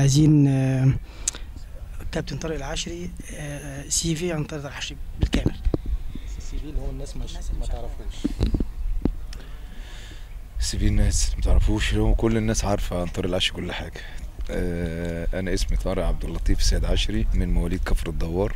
عايزين آه، كابتن طارق العشري آه، سي في عن طارق العشري بالكامل السي في اللي هو الناس مش ما تعرفوش سي في الناس ما تعرفوش هو كل الناس عارفه عن طارق العشري كل حاجه آه انا اسمي طارق عبد اللطيف سيد عشري من مواليد كفر الدوار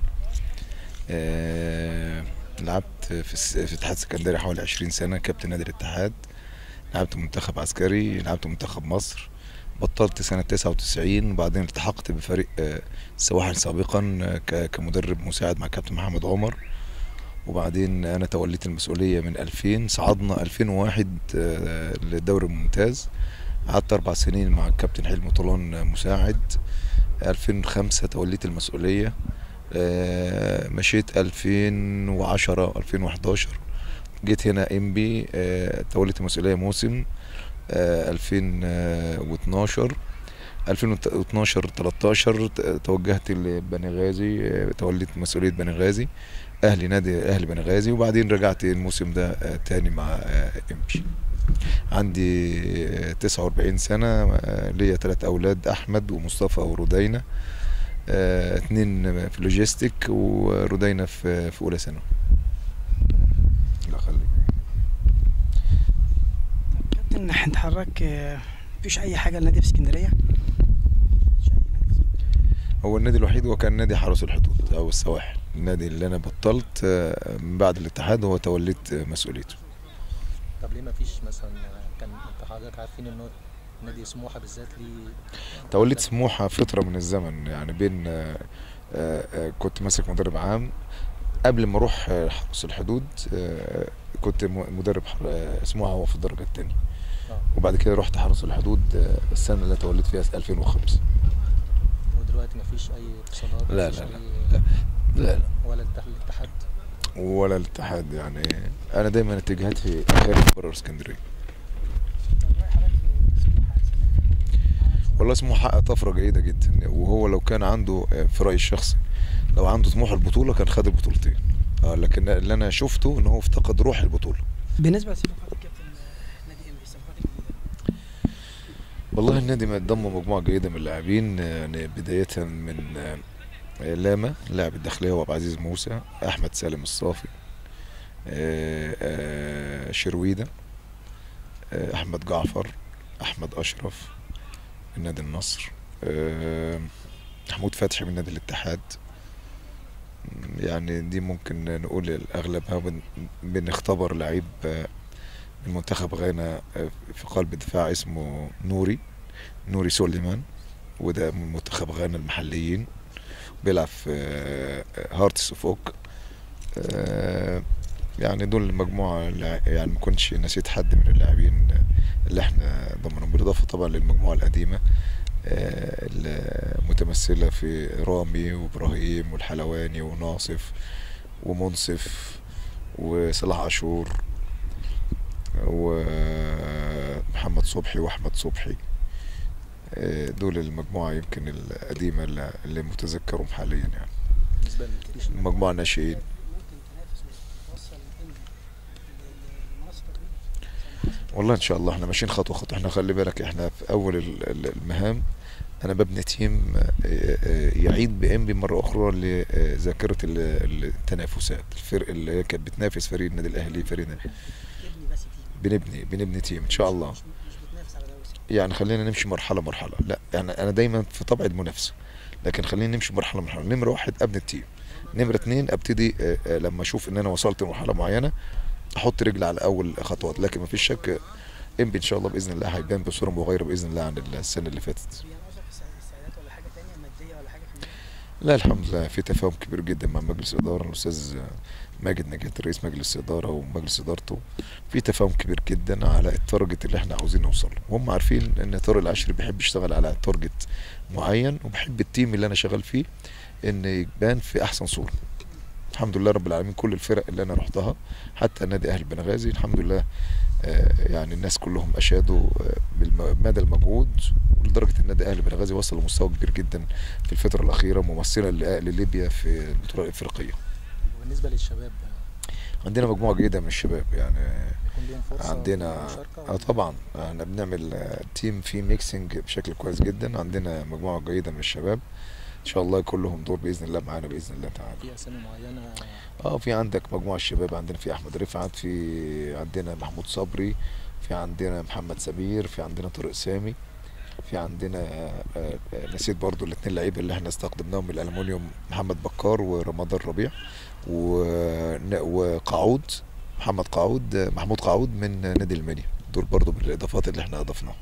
آه لعبت في الس- في اتحاد اسكندريه حوالي 20 سنه كابتن نادي الاتحاد لعبت منتخب عسكري لعبت منتخب مصر بطلت سنة 99 وبعدين التحقت بفريق آه، السواحل سابقا آه، ك- كمدرب مساعد مع كابتن محمد عمر وبعدين انا توليت المسؤوليه من 2000 صعدنا 2001 آه، للدوري الممتاز قعدت اربع سنين مع الكابتن حلمي طولان مساعد 2005 توليت المسؤوليه آه، مشيت 2010 2011 جيت هنا ام بي توليت المسؤوليه موسم آه، 2012 2012 13 ت- توجهت لبني غازي آه، توليت مسؤوليه بني غازي اهلي نادي اهلي بني غازي وبعدين رجعت الموسم ده آه، تاني مع ام بي عندي آه، 49 سنه آه، ليا ثلاث اولاد احمد ومصطفى ورودينا آه، اتنين في لوجيستيك ورودينا في في اولى ثانوي لا خليك كابتن انت حضرتك آه، مفيش اي حاجه لنادي في اسكندريه مفيش أي نادي في اسكندرية؟ هو النادي الوحيد هو كان نادي حرس الحدود او السواحل النادي اللي انا بطلت آه، من بعد الاتحاد هو توليت آه، مسؤوليته طب ليه ما فيش مثلا كان انت حضرتك عارفين انه نادي سموحه بالذات ليه توليت سموحة فترة من الزمن يعني بين آه، آه، آه، كنت ماسك مدرب عام قبل ما اروح آه، حرس الحدود آه، كنت م- مدرب حر- آه، سموحة هو في الدرجة الثانية اه وبعد كده رحت حرس الحدود آه، السنة اللي توليت فيها 2005 ودلوقتي ما فيش اي اتصالات لا، مفيش لا، أي- لا. لا لا ولا الاتحاد- الاتحاد ولا الاتحاد يعني انا دايما اتجاهاتي خارج بره اسكندريه طب رأي حضرتك في سموحة السنة اللي فاتت؟ والله اسمه حقق طفره جيده جدا وهو لو كان عنده آه، في رايي الشخصي لو عنده طموح البطوله كان خد البطولتين اه لكن اللي انا شفته ان هو افتقد روح البطوله بالنسبه لصفقات الكابتن آه، نادي ام بي الصفقات الجديده والله النادي ما ضم مجموعه جيده من اللاعبين آه، يعني بدايه من آه، آه، لاما لاعب الداخليه هو عبد العزيز موسى احمد سالم الصافي آه، آه، شرويده آه، احمد جعفر احمد اشرف من نادي النصر آه، محمود فتحي من نادي الاتحاد م، يعني دي ممكن نقول اغلبها بن- بنختبر لعيب آه، من منتخب غانا آه، في قلب الدفاع اسمه نوري نوري سوليمان وده من منتخب غانا المحليين بيلعب في آه، آه، هارتس اوف اوك آه، يعني دول المجموعة اللي- يعني ما كنتش نسيت حد من اللاعبين اللي احنا ضمنهم بالإضافة طبعا للمجموعة القديمة آه، المتمثلة في رامي وإبراهيم والحلواني وناصف ومنصف وصلاح عاشور ومحمد صبحي وأحمد صبحي آه، دول المجموعة يمكن القديمة اللي اللي متذكرهم حاليا يعني بالنسبه للفيش مجموعة ناشئين ممكن تنافس وتوصل الانبي لمنصه التدريب والله ان شاء الله احنا ماشيين خطوه خطوه احنا خلي بالك احنا في اول ال- ال- المهام انا ببني تيم آه، آه، يعيد بانبي مره اخرى لذاكره ال- ال- التنافسات الفرق اللي هي كانت بتنافس فريق النادي الاهلي فريق النادي- تبني بس تيم بنبني بنبني تيم ان شاء الله مش مش بتنافس على دوري يعني خلينا نمشي مرحله مرحله لا يعني انا دايما في طبع المنافسه لكن خلينا نمشي مرحله مرحله نمره واحد ابني التيم نمره اتنين ابتدي آه، آه، لما اشوف ان انا وصلت لمرحله معينه احط رجل على اول خطوات لكن مفيش شك انبي ان شاء الله باذن الله هيبان بصوره مغايره باذن الله عن السنه اللي فاتت بيناقصك السعادات ولا حاجه تانية ماديه ولا حاجه في المال؟ لا الحمد لله في تفاهم كبير جدا مع مجلس الاداره الاستاذ ماجد نجاة رئيس مجلس الاداره ومجلس ادارته في تفاهم كبير جدا على التارجت اللي احنا عاوزين نوصل له وهم عارفين ان طارق العشري بيحب يشتغل على تارجت معين وبحب التيم اللي انا شغال فيه ان يبان في احسن صوره الحمد لله رب العالمين كل الفرق اللي انا رحتها حتى نادي اهل بنغازي الحمد لله آه، يعني الناس كلهم اشادوا آه، بالمدى المجهود ولدرجه ان نادي اهل بنغازي وصل لمستوى كبير جدا في الفتره الاخيره ممثلا لأهل ليبيا في البطوله الافريقيه وبالنسبه للشباب عندنا مجموعه جيده من الشباب يعني يكون ليهم فرصه عندنا للمشاركة اه ولا- طبعا احنا بنعمل آه، تيم فيه ميكسنج بشكل كويس جدا عندنا مجموعه جيده من الشباب ان شاء الله يكون لهم دور باذن الله معانا باذن الله تعالى في اسامي معينه اه في عندك مجموعه الشباب عندنا في احمد رفعت في عندنا محمود صبري في عندنا محمد سمير في عندنا طارق سامي في عندنا آه، آه، نسيت برضو الاثنين لعيبه اللي احنا استخدمناهم من الالومنيوم محمد بكار ورمضان ربيع ون- وقعود محمد قعود آه، محمود قعود من نادي المنيا دول برضو من الاضافات اللي احنا اضفناهم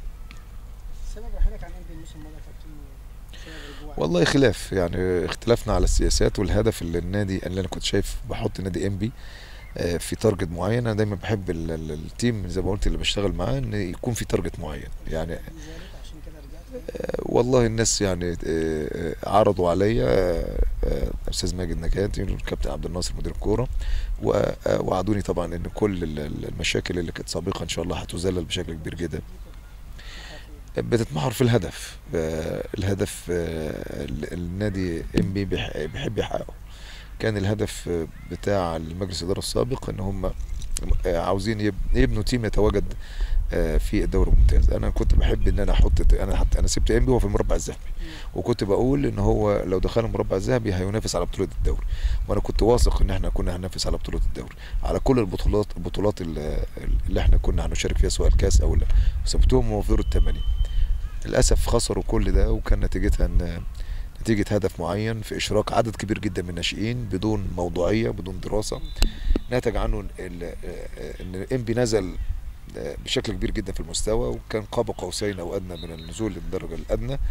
سبب رحيلك عن انبي الموسم الماضي يا كابتن سبب رجوعك والله خلاف يعني اختلفنا على السياسات والهدف اللي النادي اللي انا كنت شايف بحط نادي انبي آه، في تارجت معين انا دايما بحب ال- ال- التيم زي ما قلت اللي بشتغل معاه ان يكون في تارجت معين يعني لذلك عشان كده رجعت آه، والله الناس يعني آه، آه، عرضوا عليا آه، آه، استاذ ماجد نجاتي والكابتن عبد الناصر مدير الكوره ووعدوني طبعا ان كل ال- ال- المشاكل اللي كانت سابقا ان شاء الله هتذلل بشكل كبير جدا بتتمحور في الهدف آه، الهدف آه، ال- النادي ام بي بيحب يحققه كان الهدف آه، بتاع المجلس الاداره السابق ان هم آه، عاوزين يب- يبنوا تيم يتواجد آه، في الدوري الممتاز انا كنت بحب ان انا احط انا حتى انا سبت ام بي هو في المربع الذهبي وكنت بقول ان هو لو دخل المربع الذهبي هينافس على بطوله الدوري وانا كنت واثق ان احنا كنا هننافس على بطوله الدوري على كل البطولات البطولات اللي اللي احنا كنا هنشارك فيها سواء الكاس او لا وسبتهم هو في دور الثمانيه للاسف خسروا كل ده وكان نتيجتها ان نتيجة هدف معين في إشراك عدد كبير جدا من الناشئين بدون موضوعية بدون دراسة نتج عنه ال- إن إنبي نزل بشكل كبير جدا في المستوى وكان قاب قوسين أو أدنى من النزول للدرجة الأدنى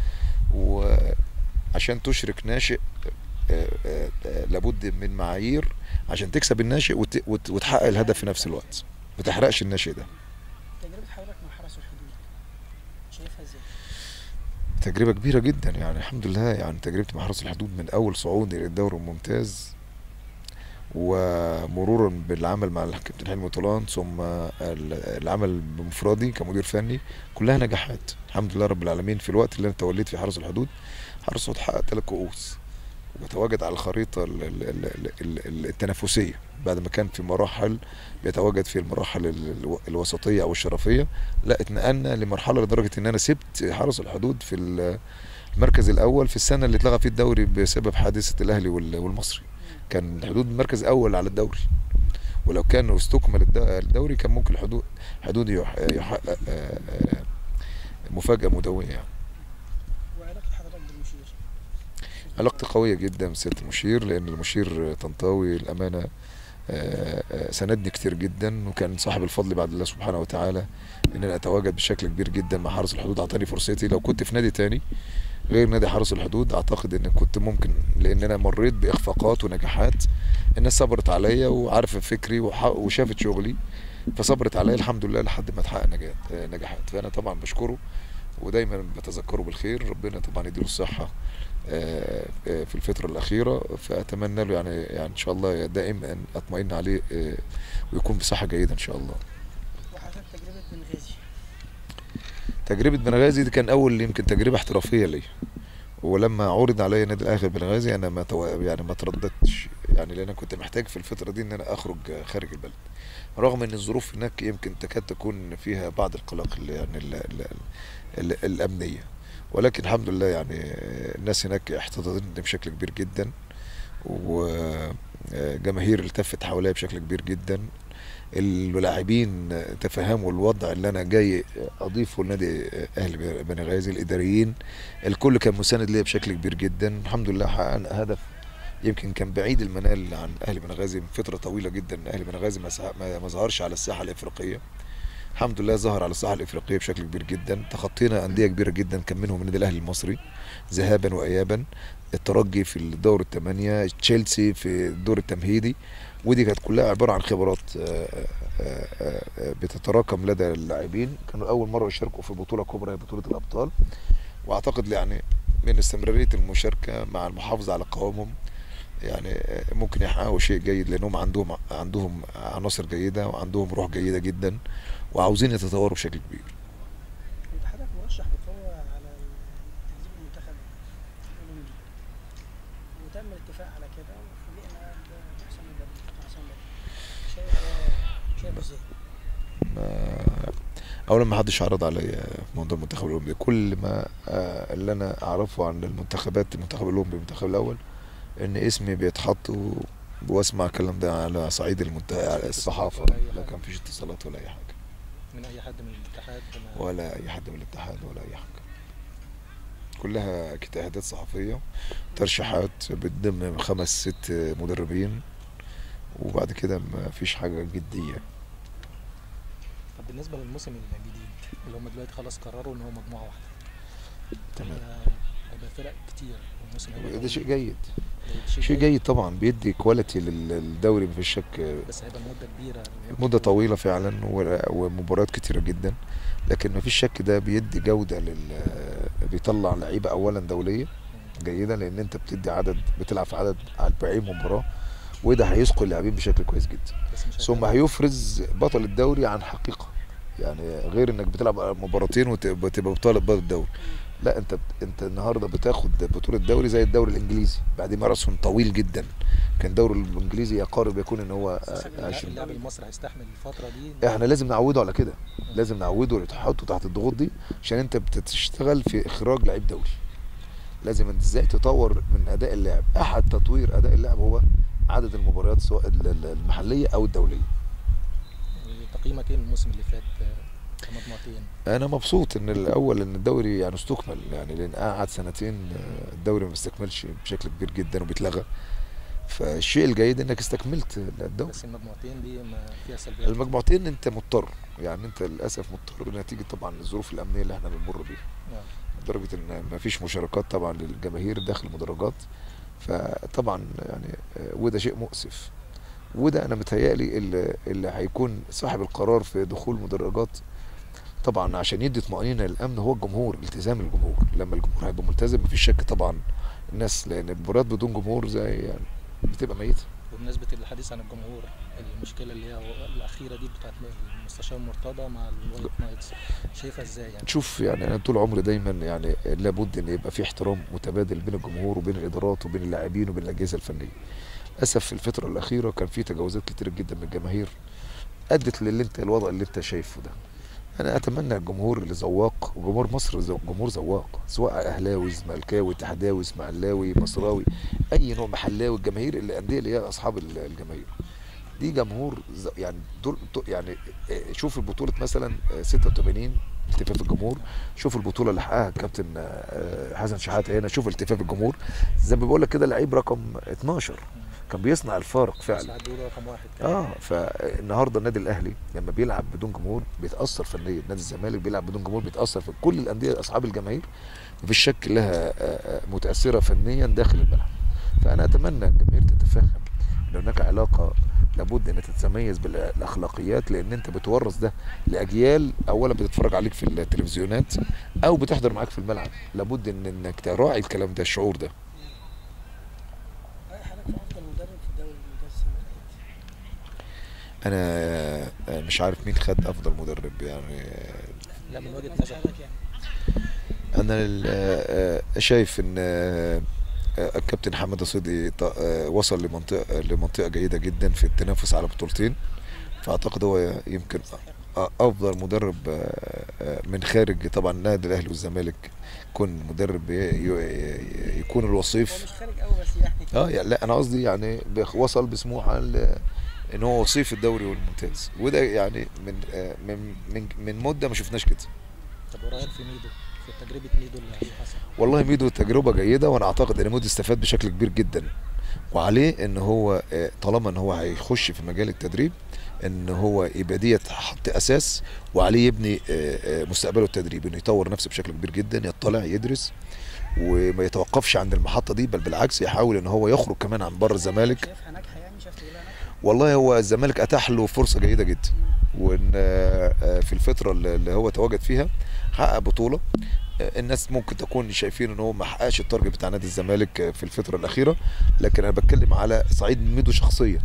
وعشان تشرك ناشئ آه، آه، آه، لابد من معايير عشان تكسب الناشئ وت- وت- وتحقق الهدف في نفس الوقت ما تحرقش الناشئ ده تجربه حضرتك مع حرس الحدود شايفها ازاي؟ تجربة كبيرة جدا يعني الحمد لله يعني تجربتي مع حرس الحدود من أول صعودي للدوري الممتاز ومرورا بالعمل مع الكابتن حلمي طولان ثم ال- العمل بمفردي كمدير فني كلها نجاحات الحمد لله رب العالمين في الوقت اللي انا توليت فيه حرس الحدود حرس الحدود حقق ثلاث كؤوس وبيتواجد على الخريطة ال- ال- ال- ال- ال- التنافسية بعد ما كان في مراحل بيتواجد في المراحل ال- الو- الوسطية أو الشرفية لا اتنقلنا لمرحلة لدرجة إن أنا سبت حرس الحدود في ال- المركز الأول في السنة اللي اتلغى فيه الدوري بسبب حادثة الأهلي وال- والمصري كان الحدود مركز أول على الدوري ولو كان استكمل الد- الدوري كان ممكن الحدود حدود يح- يحقق آه، آه، مفاجأة مدوية يعني وعلاقه حضرتك بالمشير علاقتي قوية جدا بسيادة المشير لأن المشير طنطاوي الأمانة آه، آه، ساندني كتير جدا وكان صاحب الفضل بعد الله سبحانه وتعالى ان انا اتواجد بشكل كبير جدا مع حرس الحدود اعطاني فرصتي لو كنت في نادي تاني غير نادي حرس الحدود اعتقد ان كنت ممكن لان انا مريت باخفاقات ونجاحات الناس صبرت عليا وعارفه فكري وح- وشافت شغلي فصبرت عليا الحمد لله لحد ما اتحقق نجاحات آه، نجاحات فانا طبعا بشكره ودايما بتذكره بالخير ربنا طبعا يديله الصحه آه، آه، في الفترة الأخيرة فأتمنى له يعني يعني إن شاء الله دائما أطمئن عليه آه، ويكون بصحة جيدة إن شاء الله. وحضرتك تجربه بنغازي تجربة بنغازي دي كان أول يمكن تجربة احترافية لي ولما عرض عليا نادي الأهلي بنغازي أنا ما تو... يعني ما ترددتش يعني لأن أنا كنت محتاج في الفترة دي إن أنا أخرج خارج البلد رغم إن الظروف هناك يمكن تكاد تكون فيها بعض القلق ال- يعني ال... ال... ال... الأمنية ولكن الحمد لله يعني الناس هناك احتضنتني بشكل كبير جدا وجماهير التفت حواليا بشكل كبير جدا اللاعبين تفهموا الوضع اللي انا جاي اضيفه لنادي اهلي بني غازي الاداريين الكل كان مساند ليا بشكل كبير جدا الحمد لله حققنا هدف يمكن كان بعيد المنال عن اهلي بني غازي من فتره طويله جدا اهلي بني غازي ما سه- ما ما ظهرش على الساحه الافريقيه الحمد لله ظهر على الساحه الافريقيه بشكل كبير جدا تخطينا انديه كبيره جدا كان منهم النادي الاهلي المصري ذهابا وايابا الترجي في الدور الثمانيه تشيلسي في الدور التمهيدي ودي كانت كلها عباره عن خبرات آه، آه، آه، آه، بتتراكم لدى اللاعبين كانوا اول مره يشاركوا في بطوله كبرى هي بطوله الابطال واعتقد يعني من استمراريه المشاركه مع المحافظه على قوامهم يعني آه، ممكن يحققوا شيء جيد لانهم عندهم عندهم عناصر جيده وعندهم روح جيده جدا وعاوزين يتطوروا بشكل كبير انت حضرتك مرشح بقوه على تهذيب المنتخب الاولمبي وتم الاتفاق على كده وفوجئنا بحسام البدري كابتن حسام البدري شايف ازاي؟ ما اولا ما حدش عرض عليا في موضوع المنتخب الاولمبي كل ما آه، اللي انا اعرفه عن المنتخبات المنتخب الاولمبي المنتخب الاول ان اسمي بيتحط و- واسمع الكلام ده على صعيد المنت... على الصحافه لا كان فيش اتصالات ولا اي حاجه من اي حد من الاتحاد ولا ولا اي حد من الاتحاد ولا اي حاجه كلها اجتهادات صحفيه ترشيحات بتضم خمس ست مدربين وبعد كده ما فيش حاجه جديه طب بالنسبه للموسم الجديد اللي هم دلوقتي خلاص قرروا ان هو مجموعه واحده تمام هي- هيبقى فرق كتير والموسم هيبقى ده شيء طويل. جيد ده شيء جيد طبعا بيدي كواليتي لل- للدوري مفيش شك بس هيبقى مده كبيره مدة طويلة فعلا و- ومباريات كتيرة جدا لكن مفيش شك ده بيدي جودة لل بيطلع لعيبة أولا دولية جيدة لأن أنت بتدي عدد بتلعب في عدد 40 مباراة وده هيثقل اللاعبين بشكل كويس جدا بس مش ثم هيبقى- هيفرز بطل الدوري عن حقيقة يعني غير انك بتلعب مباراتين وتبقى بطل بطل الدوري لا انت انت النهارده بتاخد بطوله الدوري زي الدوري الانجليزي بعد ماراثون طويل جدا كان الدوري الانجليزي يقارب يكون ان هو بس آه، 20 اللاعب المصري هيستحمل الفتره دي احنا لازم نعوده على كده لازم نعوده تحطه تحت الضغوط دي عشان انت بتشتغل في اخراج لعيب دولي لازم انت ازاي تطور من اداء اللاعب احد تطوير اداء اللاعب هو عدد المباريات سواء ال- ال- المحليه او الدوليه تقييمك ايه الموسم اللي فات آه، كمجموعتين انا مبسوط ان الاول ان الدوري يعني استكمل يعني لان قعد سنتين آه، الدوري ما استكملش بشكل كبير جدا وبيتلغى فالشيء الجيد انك استكملت الدوري بس المجموعتين دي ما فيها سلبيات المجموعتين انت مضطر يعني انت للاسف مضطر نتيجه طبعا الظروف الامنيه اللي احنا بنمر بيها آه. لدرجه ان ما فيش مشاركات طبعا للجماهير داخل المدرجات فطبعا يعني آه، وده شيء مؤسف وده انا متهيألي اللي, اللي هيكون صاحب القرار في دخول المدرجات طبعا عشان يدي طمأنينة للأمن هو الجمهور التزام الجمهور لما الجمهور هيبقى ملتزم مفيش شك طبعا الناس لأن المباريات بدون جمهور زي يعني بتبقى ميتة بمناسبة الحديث عن الجمهور المشكلة اللي هي الأخيرة دي بتاعت المستشار مرتضى مع الوايت نايتس شايفها ازاي يعني؟ شوف يعني انا طول عمري دايما يعني لابد ان يبقى في احترام متبادل بين الجمهور وبين الادارات وبين اللاعبين وبين الاجهزه الفنيه للاسف في الفتره الاخيره كان في تجاوزات كتير جدا من الجماهير ادت للي انت الوضع اللي انت شايفه ده انا اتمنى الجمهور اللي ذواق وجمهور مصر زو- جمهور ذواق سواء اهلاوي زملكاوي اتحداوي اسماعيلاوي مصراوي اي نوع محلاوي الجماهير الانديه اللي هي اصحاب ال- الجماهير دي جمهور ز- يعني دول دول- يعني آه، شوف البطوله مثلا آه، 86 التفاف الجمهور شوف البطوله اللي حققها الكابتن آه، حسن شحاته هنا شوف التفاف الجمهور زي ما بقول لك كده لعيب رقم 12 كان بيصنع الفارق فعلا ساعات بيقولوا رقم واحد كده. اه فالنهارده النادي الاهلي لما بيلعب بدون جمهور بيتاثر فنيا نادي الزمالك بيلعب بدون جمهور بيتاثر في كل الانديه اصحاب الجماهير مفيش شك لها آه، آه، متاثره فنيا داخل الملعب فانا اتمنى الجماهير تتفهم ان هناك علاقه لابد ان تتميز بالاخلاقيات لان انت بتورث ده لاجيال اولا بتتفرج عليك في التلفزيونات او بتحضر معاك في الملعب لابد ان انك تراعي الكلام ده الشعور ده رأي حضرتك في افضل مدرب في الدوري الممتاز السنه اللي فاتت؟ انا آه، مش عارف مين خد افضل مدرب يعني لا من وجهة نظر نظر حضرتك يعني انا ال- آه، آه، شايف ان آه، آه، الكابتن حماده صدقي ط- آه، وصل لمنطقه لمنطقه جيده جدا في التنافس على بطولتين فاعتقد هو يمكن أ- افضل مدرب آه، آه، من خارج طبعا النادي الاهلي والزمالك يكون مدرب ي- ي- يكون هو الوصيف مش خارج قوي بس يعني اه يعني لا انا قصدي يعني بخ- وصل بسموحه ل- ان هو وصيف الدوري والممتاز وده يعني من آه، من من من مده ما شفناش كده طب ورايك في ميدو في تجربة ميدو اللي حصل والله ميدو تجربة جيدة وانا اعتقد ان ميدو استفاد بشكل كبير جدا وعليه ان هو آه، طالما ان هو هيخش في مجال التدريب ان هو يبقى ديت حط اساس وعليه يبني آه، آه، مستقبله التدريبي انه يطور نفسه بشكل كبير جدا يطلع يدرس وما يتوقفش عند المحطة دي بل بالعكس يحاول ان هو يخرج كمان عن بره الزمالك شايفها ناجحه يعني شايف تقولها ناجحه والله هو الزمالك اتاح له فرصة جيدة جدا وان آه، آه، في الفتره اللي اللي هو تواجد فيها حقق بطوله آه، الناس ممكن تكون شايفين ان هو ما حققش التارجت بتاع نادي الزمالك آه، في الفتره الاخيره لكن انا بتكلم على صعيد ميدو شخصيا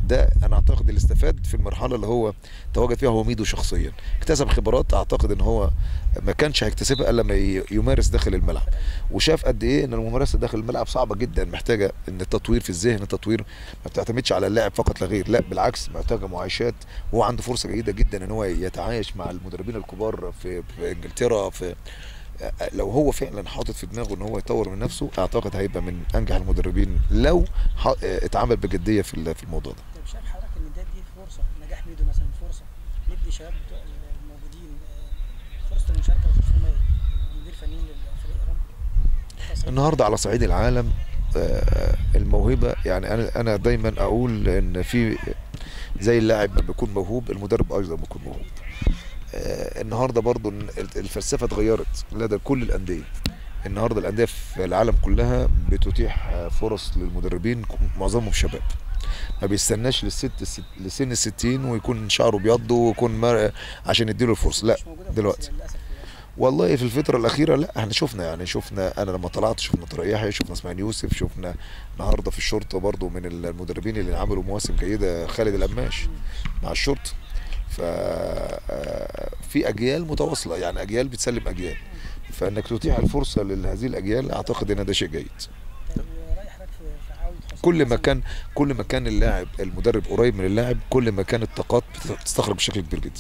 ده انا اعتقد اللي استفاد في المرحله اللي هو تواجد فيها هو ميدو شخصيا اكتسب خبرات اعتقد ان هو ما كانش هيكتسبها الا لما ي- يمارس داخل الملعب وشاف قد ايه ان الممارسه داخل الملعب صعبه جدا محتاجه ان التطوير في الذهن التطوير ما بتعتمدش على اللاعب فقط لا غير لا بالعكس محتاجه معايشات وهو عنده فرصه جيده جدا ان هو يتعايش مع المدربين الكبار في, في انجلترا في لو هو فعلا حاطط في دماغه ان هو يطور من نفسه اعتقد هيبقى من انجح المدربين لو ح- اتعامل بجديه في ال- في الموضوع ده طيب شايف حضرتك ان ده دي فرصه نجاح ميدو مثلا فرصه ندي شباب بتوع الموجودين آه، فرصه المشاركه وفرصه هم مدير فنيين لفريقهم تصعيد. النهارده على صعيد العالم آه، الموهبه يعني انا انا دايما اقول ان في زي اللاعب ما بيكون موهوب المدرب ايضا بيكون موهوب آه، النهارده برضو إن الفلسفه اتغيرت لدى كل الانديه النهارده الانديه في العالم كلها بتتيح آه، فرص للمدربين معظمهم شباب ما بيستناش للست الست- لسن الستين ويكون شعره ابيض ويكون مر... عشان يديله الفرصه لا مش موجوده في دلوقتي مصر للاسف يعني. والله في الفترة الأخيرة لا احنا شفنا يعني شفنا أنا لما طلعت شفنا طارق يحيى شفنا إسماعيل يوسف شفنا النهارده في الشرطة برضو من المدربين اللي عملوا مواسم جيدة خالد القماش مع الشرطة ف في أجيال متواصلة يعني أجيال بتسلم أجيال فإنك تتيح الفرصة لهذه الأجيال أعتقد إن ده شيء جيد طيب راي حضرتك في في عوده حسام كل ما حسن؟ كان كل ما كان اللاعب المدرب قريب من اللاعب كل ما كانت الطاقات بتستخرج بشكل كبير جدا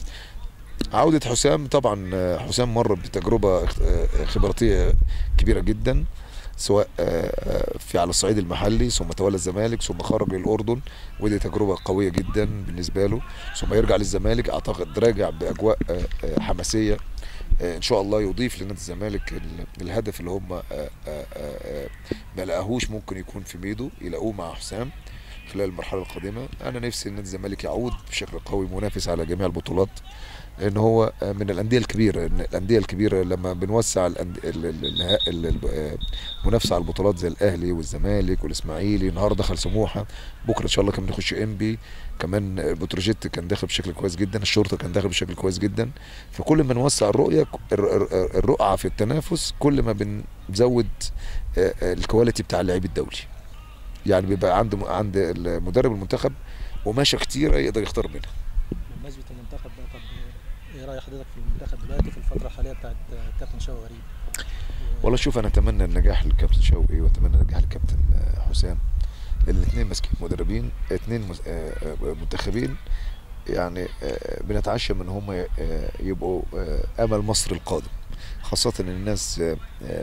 عودة حسام طبعا آه، حسام مر بتجربة اخت- آه، خبراتية كبيرة جدا سواء آه، آه، في على الصعيد المحلي ثم تولى الزمالك ثم خرج للأردن ودي تجربة قوية جدا بالنسبة له ثم يرجع للزمالك أعتقد راجع بأجواء آه، آه، حماسية آه، ان شاء الله يضيف لنادي الزمالك ال- الهدف اللي هم آه، آه، آه، ما لقاهوش ممكن يكون في ميدو يلاقوه مع حسام خلال المرحله القادمه انا نفسي ان نادي الزمالك يعود بشكل قوي منافس على جميع البطولات لان هو آه، من الانديه الكبيره إن الانديه الكبيره لما بنوسع الأند- ال- ال- النها- ال- ال- آه، المنافسه على البطولات زي الاهلي والزمالك والاسماعيلي النهارده دخل سموحه بكره ان شاء الله كمان يخش انبي كمان آه، بتروجيت كان داخل بشكل كويس جدا الشرطه كان داخل بشكل كويس جدا فكل ما نوسع الرؤيه الر- الر- الرقعه في التنافس كل ما بنزود آه، آه، الكواليتي بتاع اللعيب الدولي يعني بيبقى عند عند المدرب المنتخب قماشه كتيره يقدر يختار منها بمناسبة المنتخب بقى طب ايه رأي حضرتك في المنتخب دلوقتي في الفترة الحالية بتاعت كابتن شوقي غريب؟ والله شوف انا اتمنى النجاح للكابتن شوقي واتمنى النجاح للكابتن آه، حسام الاثنين ماسكين مدربين اثنين مس- آه، آه، منتخبين يعني آه، بنتعشى من هم ي- آه، يبقوا آه، امل مصر القادم خاصة ان الناس آه،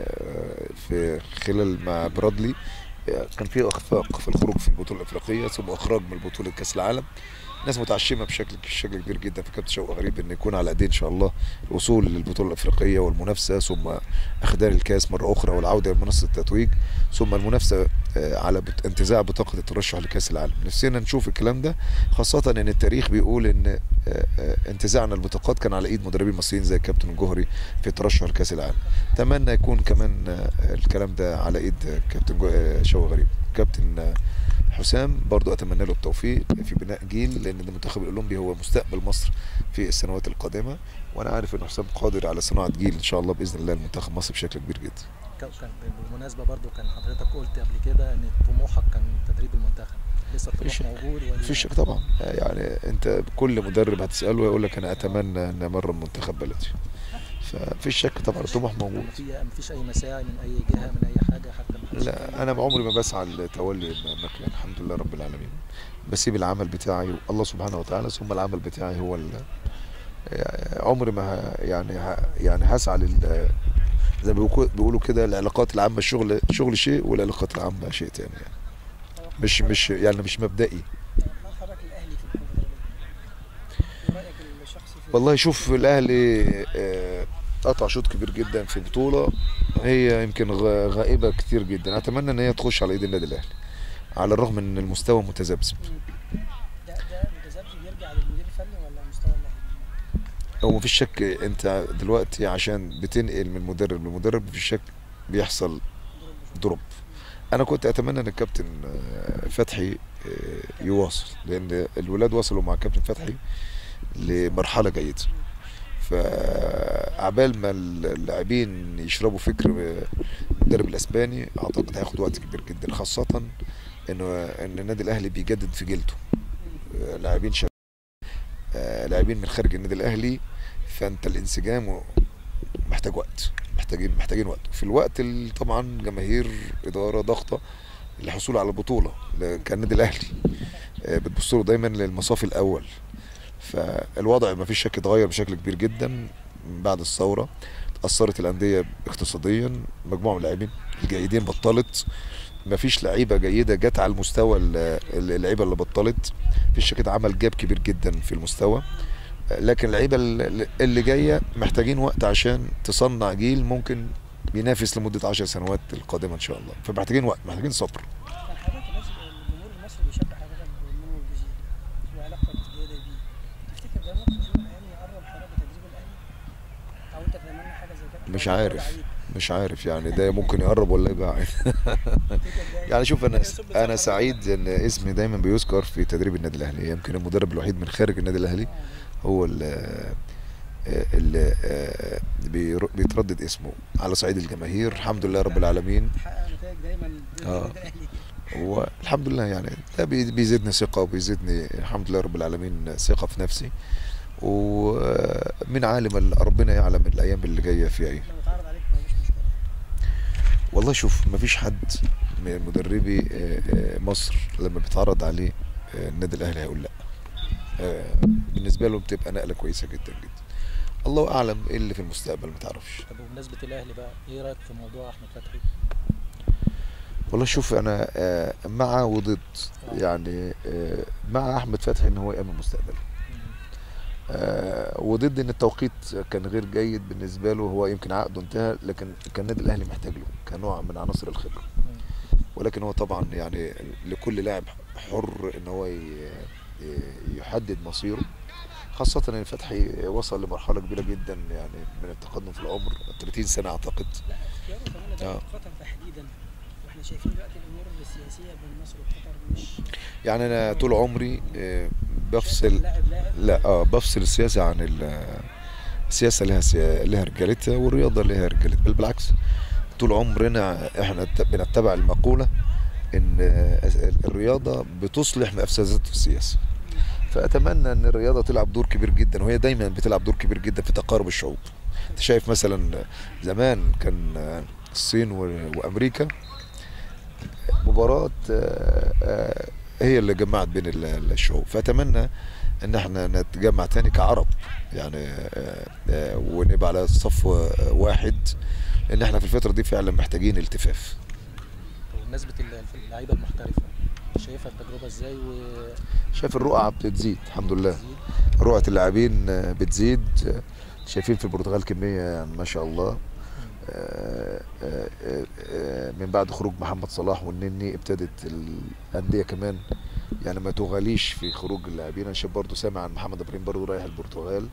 آه، في خلال مع برادلي آه، كان في اخفاق في الخروج في البطولة الافريقية ثم اخراج من بطولة كاس العالم ناس متعشمة بشكل بشكل كبير جدا في كابتن شوقي غريب ان يكون على ايديه ان شاء الله الوصول للبطولة الافريقية والمنافسة ثم اخدان الكاس مرة اخرى والعودة لمنصة التتويج ثم المنافسة آه، على بت- انتزاع بطاقة الترشح لكاس العالم نفسنا نشوف الكلام ده خاصة ان التاريخ بيقول ان آه، آه، انتزاعنا البطاقات كان على ايد مدربين مصريين زي الكابتن الجوهري في الترشح لكاس العالم اتمنى يكون كمان آه، الكلام ده على ايد آه، كابتن جو- آه، شوقي غريب كابتن آه، حسام برضو اتمنى له التوفيق في بناء جيل لان المنتخب الاولمبي هو مستقبل مصر في السنوات القادمه وانا عارف ان حسام قادر على صناعه جيل ان شاء الله باذن الله المنتخب مصر بشكل كبير جدا كان كان بالمناسبة برضو كان حضرتك قلت قبل كده ان طموحك كان تدريب المنتخب لسه الطموح مفيش- موجود ولا مفيش شك طبعا يعني انت كل مدرب هتساله هيقول لك انا اتمنى ان امرن منتخب بلدي فمفيش شك طبعا الطموح موجود في مفيش اي مساعي من اي جهة من اي حاجة حتى ما حدش لا انا عمري ما بسعى لتولي مكان الحمد لله رب العالمين بسيب العمل بتاعي الله سبحانه وتعالى ثم العمل بتاعي هو ال- عمري ما ه- يعني ه- يعني هسعى لل زي ما بيقولوا- بيقولوا كده العلاقات العامه الشغل شغل شيء والعلاقات العامه شيء تاني يعني مش مش يعني مش مبدئي هل حضرتك الاهلي في الكونفدراليه؟ ايه رايك الشخصي في والله شوف الاهلي آه، قطع شوط كبير جدا في بطوله هي يمكن غ- غائبه كتير جدا اتمنى ان هي تخش على ايد النادي الاهلي على الرغم ان المستوى متذبذب ده ده متذبذب بيرجع للمدير الفني ولا مستوى اللاعب؟ هو مفيش شك انت دلوقتي عشان بتنقل من مدرب لمدرب مفيش شك بيحصل دروب انا كنت اتمنى ان الكابتن آه، فتحي آه، يواصل لان الولاد وصلوا مع الكابتن فتحي لمرحله جيده فعبال ما اللاعبين يشربوا فكر المدرب الاسباني اعتقد هياخد وقت كبير جدا خاصه انه ان النادي الاهلي بيجدد في جلده آه، لاعبين شباب آه، لاعبين من خارج النادي الاهلي فانت الانسجام و- محتاج وقت محتاجين محتاجين وقت في الوقت اللي طبعا جماهير اداره ضغطه للحصول على البطوله ل- كالنادي الاهلي آه، بتبص له دايما للمصاف الاول فالوضع ما فيش شك اتغير بشكل كبير جدا من بعد الثوره اثرت الانديه اقتصاديا مجموعه من اللاعبين الجيدين بطلت ما فيش لعيبه جيده جت على المستوى ال- اللعيبه اللي بطلت فيش كده عمل جاب كبير جدا في المستوى لكن اللعيبه ال- اللي جايه محتاجين وقت عشان تصنع جيل ممكن بينافس لمده 10 سنوات القادمه ان شاء الله فمحتاجين وقت محتاجين صبر كان حضرتك الناس الجمهور المصري بيشجع حضرتك بالمنو والجزيرة وعلاقتك جيدة بيه تفتكر ده ممكن في يوم من الأيام يقرب حضرتك بتدريب الأهلي؟ أو أنت تتمنى حاجة زي كده؟ مش أو عارف. لعيب؟ مش عارف يعني ده ممكن يقرب ولا يبعد تفتكر ده يعني شوف انا يصب لصالح انا سعيد ان اسمي دايما بيذكر في تدريب النادي الاهلي يمكن المدرب الوحيد من خارج النادي الاهلي آه. هو اللي اللي بير- بيتردد اسمه على صعيد الجماهير الحمد لله رب العالمين تحقق نتائج دايما ضد آه. النادي الأهلي والحمد لله يعني ده بي- بيزيدني ثقة وبيزيدني الحمد لله رب العالمين ثقة في نفسي ومن عالم ال- ربنا يعلم الأيام اللي جاية فيها إيه لو اتعرض عليك مفيش مشكلة والله شوف مفيش حد من مدربي آه، آه، مصر لما بيتعرض عليه آه، النادي الأهلي هيقول لأ آه، بالنسبة له بتبقى نقلة كويسة جدا جدا الله أعلم إيه اللي في المستقبل متعرفش طب وبمناسبه الاهلي بقى ايه رايك في موضوع احمد فتحي والله شوف انا آه، مع وضد يعني آه، مع احمد فتحي ان هو يامن مستقبله مم. آه، وضد ان التوقيت كان غير جيد بالنسبه له هو يمكن عقده انتهى لكن كان النادي الاهلي محتاج له كنوع من عناصر الخبره مم. ولكن هو طبعا يعني لكل لاعب حر ان هو ي- ي- يحدد مصيره خاصة ان فتحي وصل لمرحلة كبيرة جدا يعني من التقدم في العمر 30 سنة اعتقد لا اختياره كمان آه. لدولة قطر تحديدا واحنا شايفين دلوقتي الامور السياسيه بين مصر وقطر مش يعني انا طول عمري آه، شايف بفصل لاعب لاعب لا اه بفصل السياسة عن ال- السياسة لها سيا... لها رجالتها والرياضة لها رجالتها بل بالعكس طول عمرنا احنا ت- بنتبع المقولة ان آه، الرياضة بتصلح مفسدات السياسة فاتمنى ان الرياضة تلعب دور كبير جدا وهي دايما بتلعب دور كبير جدا في تقارب الشعوب انت شايف مثلا زمان كان آه، الصين و- وامريكا مباراة آه، آه، هي اللي جمعت بين ال- الشعوب فاتمنى ان احنا نتجمع تاني كعرب يعني آه، آه، ونبقى على صف واحد لان احنا في الفترة دي فعلا محتاجين التفاف وبمناسبه ال- اللعيبه المحترفه شايفها التجربه ازاي وزيد شايف الرقعة بتزيد الحمد لله رقعة اللاعبين آه، بتزيد آه، شايفين في البرتغال كمية يعني ما شاء الله آه، آه، آه، آه، من بعد خروج محمد صلاح والنني ابتدت الأندية كمان يعني ما تغاليش في خروج اللاعبين انا شايف برضه سامع عن محمد ابراهيم برضه رايح البرتغال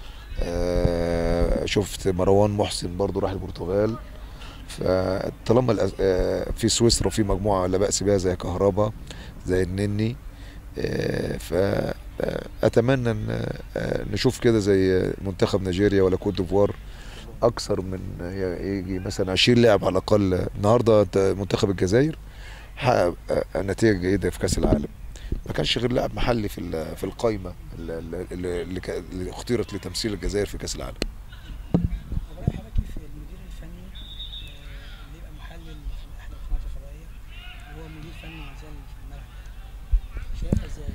آه، شفت مروان محسن برضه راح البرتغال فطالما الأز- آه، في سويسرا في مجموعه لا باس بها زي كهربا زي النني آه، فاتمنى ان آه، نشوف كده زي منتخب نيجيريا ولا كوت ديفوار اكثر من يجي مثلا 20 لاعب على الاقل النهارده منتخب الجزائر حقق آه، نتيجه جيده في كاس العالم ما كانش غير لاعب محلي في ال- في القايمه اللي, اللي, اللي كا- اللي اختيرت لتمثيل الجزائر في كاس العالم طب راي حضرتك في المدير الفني آه، اللي يبقى محلل في احدى القنوات الفضائيه وهو مدير فني ما زال في الملعب شايفها ازاي؟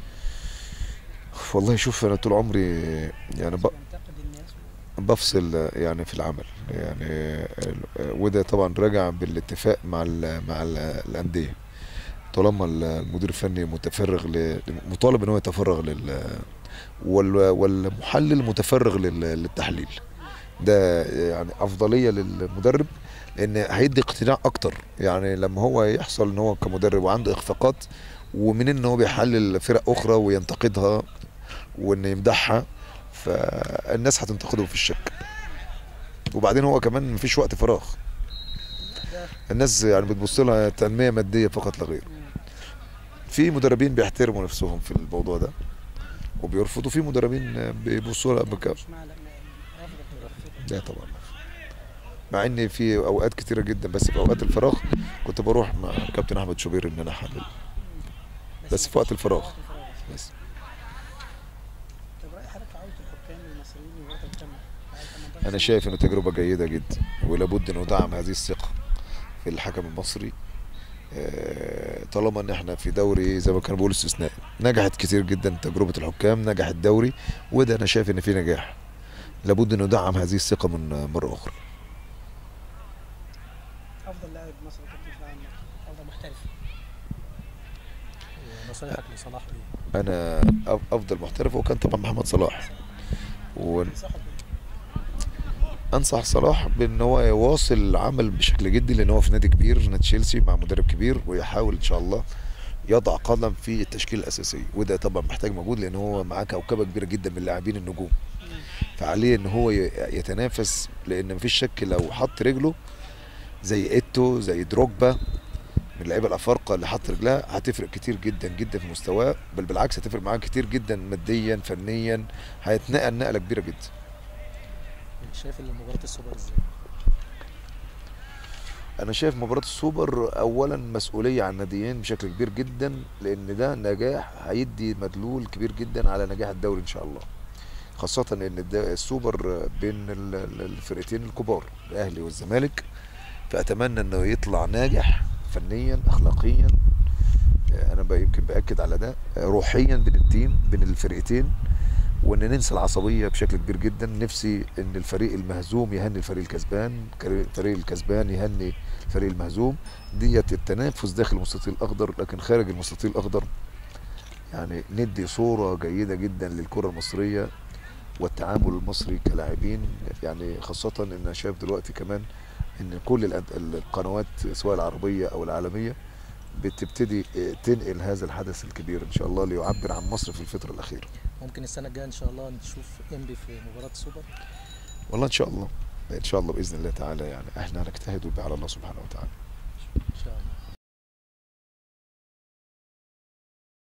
والله شوف انا طول عمري يعني ب- ينتقد الناس و- بفصل يعني في العمل يعني ال- وده طبعا راجع بالاتفاق مع ال مع ال الانديه طالما المدير الفني متفرغ ل- مطالب ان هو يتفرغ لل وال- والمحلل متفرغ لل- للتحليل ده يعني افضليه للمدرب لان هيدي اقتناع اكتر يعني لما هو يحصل ان هو كمدرب وعنده اخفاقات ومن ان هو بيحلل فرق اخرى وينتقدها وان يمدحها فالناس هتنتقده في الشك وبعدين هو كمان مفيش وقت فراغ ده الناس يعني بتبص لها تنميه ماديه فقط لا غير مم. في مدربين بيحترموا نفسهم في الموضوع ده وبيرفضوا في مدربين بيبصوا لها بك... مش مع لا رفض لا طبعا مع ان في اوقات كتيره جدا بس في اوقات الفراغ كنت بروح مع كابتن احمد شوبير ان انا احلل بس في وقت الفراغ. وقت الفراغ بس. بس مباراه القمه بعد 18 انا سنة. شايف انه تجربه جيده جدا ولابد انه دعم هذه الثقه في الحكم المصري آه، طالما ان احنا في دوري زي ما كانوا بيقولوا استثنائي نجحت كتير جدا تجربه الحكام نجح الدوري وده انا شايف ان في نجاح لابد انه دعم هذه الثقه من مره اخرى افضل لاعب مصري كابتن في العالم افضل محترف نصايحك لصلاح ايه؟ انا أف- افضل محترف وكان طبعا محمد صلاح تنصحه بإيه؟ وانصح صلاح بان هو يواصل العمل بشكل جدي لان هو في نادي كبير نادي تشيلسي مع مدرب كبير ويحاول ان شاء الله يضع قدم في التشكيل الاساسي وده طبعا محتاج مجهود لان هو معاه كوكبه كبيره جدا من اللاعبين النجوم مم. فعليه ان هو ي- يتنافس لان مفيش شك لو حط رجله زي ايتو زي دروجبا من اللعيبه الافارقه اللي حط رجلها هتفرق كتير جدا جدا في مستواه بل بالعكس هتفرق معاه كتير جدا ماديا فنيا هيتنقل نقله كبيره جدا شايف ان مباراه السوبر ازاي؟ انا شايف مباراه السوبر اولا مسؤوليه عن الناديين بشكل كبير جدا لان ده نجاح هيدي مدلول كبير جدا على نجاح الدوري ان شاء الله خاصة ان الد- السوبر بين ال- ال- الفرقتين الكبار الاهلي والزمالك فاتمنى انه يطلع ناجح فنيا اخلاقيا آه، انا بقى يمكن باكد على ده آه، روحيا بين التيم بين الفرقتين وان ننسى العصبيه بشكل كبير جدا نفسي ان الفريق المهزوم يهني الفريق الكسبان الفريق الكسبان يهني الفريق المهزوم ديت التنافس داخل المستطيل الاخضر لكن خارج المستطيل الاخضر يعني ندي صوره جيده جدا للكره المصريه والتعامل المصري كلاعبين يعني خاصه ان انا شايف دلوقتي كمان ان كل الأد- القنوات سواء العربيه او العالميه بتبتدي آه، تنقل هذا الحدث الكبير ان شاء الله ليعبر عن مصر في الفتره الاخيره ممكن السنه الجايه ان شاء الله نشوف انبي في مباراه السوبر والله ان شاء الله ان شاء الله باذن الله تعالى يعني احنا هنجتهد ويبقى على الله سبحانه وتعالى